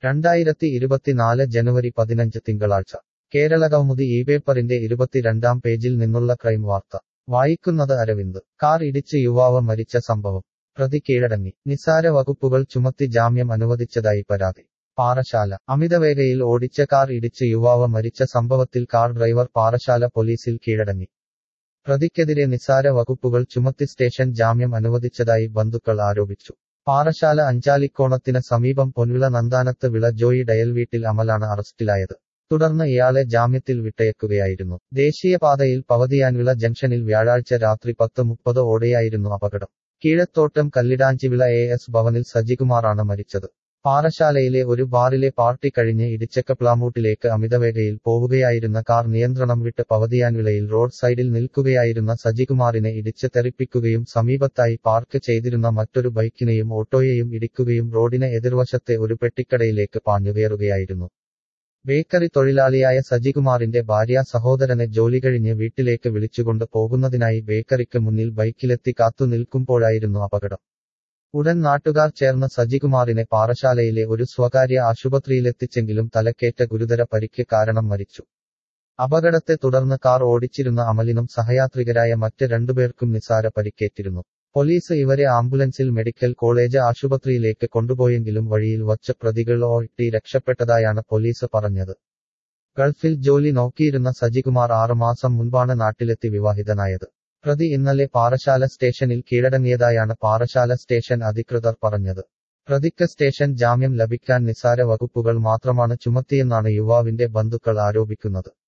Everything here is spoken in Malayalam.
രണ്ടായിരത്തി ഇരുപത്തിനാല് ജനുവരി പതിനഞ്ച് തിങ്കളാഴ്ച കേരളകൗമുദി ഈ പേപ്പറിന്റെ ഇരുപത്തിരണ്ടാം പേജിൽ നിന്നുള്ള ക്രൈം വാർത്ത വായിക്കുന്നത് അരവിന്ദ് കാർ ഇടിച്ച് യുവാവ് മരിച്ച സംഭവം പ്രതി കീഴടങ്ങി നിസാര വകുപ്പുകൾ ചുമത്തി ജാമ്യം അനുവദിച്ചതായി പരാതി പാറശാല അമിതവേഗയിൽ ഓടിച്ച കാർ ഇടിച്ച് യുവാവ് മരിച്ച സംഭവത്തിൽ കാർ ഡ്രൈവർ പാറശാല പോലീസിൽ കീഴടങ്ങി പ്രതിക്കെതിരെ നിസാര വകുപ്പുകൾ ചുമത്തി സ്റ്റേഷൻ ജാമ്യം അനുവദിച്ചതായി ബന്ധുക്കൾ ആരോപിച്ചു പാറശാല അഞ്ചാലിക്കോണത്തിന് സമീപം പൊൻവിള നന്ദാനത്ത് വിള ജോയി ഡയൽ വീട്ടിൽ അമലാണ് അറസ്റ്റിലായത് തുടർന്ന് ഇയാളെ ജാമ്യത്തിൽ വിട്ടയക്കുകയായിരുന്നു ദേശീയപാതയിൽ പവതിയാൻവിള ജംഗ്ഷനിൽ വ്യാഴാഴ്ച രാത്രി പത്ത് മുപ്പത് ഓടെയായിരുന്നു അപകടം കീഴത്തോട്ടം കല്ലിടാഞ്ചിവിള എ എസ് ഭവനിൽ സജികുമാറാണ് മരിച്ചത് പാറശാലയിലെ ഒരു ബാറിലെ പാർട്ടി കഴിഞ്ഞ് ഇടിച്ചക്കപ്ലാമൂട്ടിലേക്ക് അമിതവേഗയിൽ പോവുകയായിരുന്ന കാർ നിയന്ത്രണം വിട്ട് പവതിയാൻവിളയിൽ റോഡ് സൈഡിൽ നിൽക്കുകയായിരുന്ന സജികുമാറിനെ ഇടിച്ച് തെറിപ്പിക്കുകയും സമീപത്തായി പാർക്ക് ചെയ്തിരുന്ന മറ്റൊരു ബൈക്കിനെയും ഓട്ടോയെയും ഇടിക്കുകയും റോഡിന് എതിർവശത്തെ ഒരു പെട്ടിക്കടയിലേക്ക് പാഞ്ഞുകയറുകയായിരുന്നു ബേക്കറി തൊഴിലാളിയായ സജികുമാറിന്റെ ഭാര്യ സഹോദരനെ ജോലി കഴിഞ്ഞ് വീട്ടിലേക്ക് വിളിച്ചുകൊണ്ട് പോകുന്നതിനായി ബേക്കറിക്ക് മുന്നിൽ ബൈക്കിലെത്തി കാത്തു നിൽക്കുമ്പോഴായിരുന്നു അപകടം ഉടൻ നാട്ടുകാർ ചേർന്ന് സജികുമാറിനെ പാറശാലയിലെ ഒരു സ്വകാര്യ ആശുപത്രിയിലെത്തിച്ചെങ്കിലും തലക്കേറ്റ ഗുരുതര പരിക്ക് കാരണം മരിച്ചു അപകടത്തെ തുടർന്ന് കാർ ഓടിച്ചിരുന്ന അമലിനും സഹയാത്രികരായ മറ്റ് രണ്ടുപേർക്കും നിസാര പരിക്കേറ്റിരുന്നു പോലീസ് ഇവരെ ആംബുലൻസിൽ മെഡിക്കൽ കോളേജ് ആശുപത്രിയിലേക്ക് കൊണ്ടുപോയെങ്കിലും വഴിയിൽ വച്ച് പ്രതികൾ ഓട്ടി രക്ഷപ്പെട്ടതായാണ് പോലീസ് പറഞ്ഞത് ഗൾഫിൽ ജോലി നോക്കിയിരുന്ന സജികുമാർ ആറുമാസം മുൻപാണ് നാട്ടിലെത്തി വിവാഹിതനായത് പ്രതി ഇന്നലെ പാറശാല സ്റ്റേഷനിൽ കീഴടങ്ങിയതായാണ് പാറശാല സ്റ്റേഷൻ അധികൃതർ പറഞ്ഞത് പ്രതിക്ക് സ്റ്റേഷൻ ജാമ്യം ലഭിക്കാൻ നിസാര വകുപ്പുകൾ മാത്രമാണ് ചുമത്തിയെന്നാണ് യുവാവിന്റെ ബന്ധുക്കൾ ആരോപിക്കുന്നത്